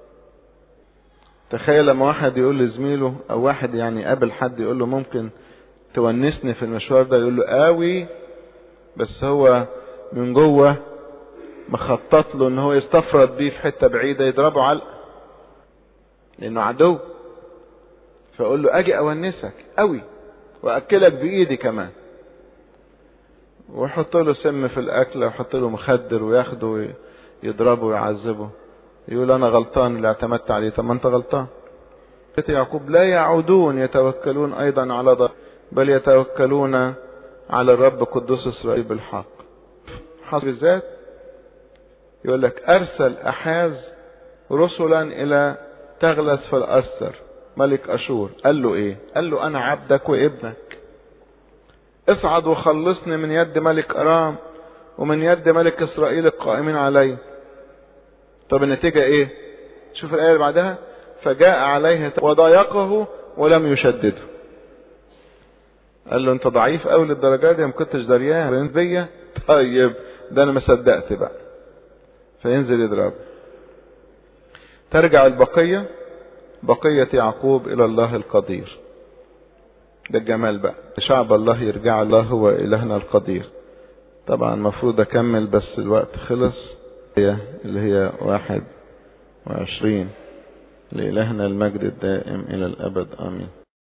تخيل لما واحد يقول لزميله او واحد يعني قابل حد يقول له ممكن تونسني في المشوار ده يقول له قوي بس هو من جوه مخطط له ان هو يستفرد بيه في حته بعيده يضربه علقه لانه عدو فاقول له اجي اونسك قوي واكلك بايدي كمان ويحط له سم في الاكل ويحط له مخدر وياخده يضربه ويعذبه يقول انا غلطان اللي اعتمدت عليه طب ما انت غلطان يعقوب لا يعودون يتوكلون ايضا على ضر بل يتوكلون على الرب قدوس اسرائيل بالحق حسب الذات يقول لك ارسل احاز رسلا الى تغلس في الاستر ملك اشور قال له ايه قال له انا عبدك وابنك اصعد وخلصني من يد ملك ارام ومن يد ملك اسرائيل القائمين علي طب النتيجة ايه شوف الآية اللي بعدها فجاء عليه وضايقه ولم يشدده قال له انت ضعيف قوي للدرجة دي ما كنتش دريان بيا طيب ده انا ما صدقت بقى فينزل يضربه ترجع البقية بقية يعقوب الى الله القدير ده الجمال بقى شعب الله يرجع الله هو الهنا القدير طبعا المفروض اكمل بس الوقت خلص هي اللي هي واحد وعشرين لإلهنا المجد الدائم إلى الأبد آمين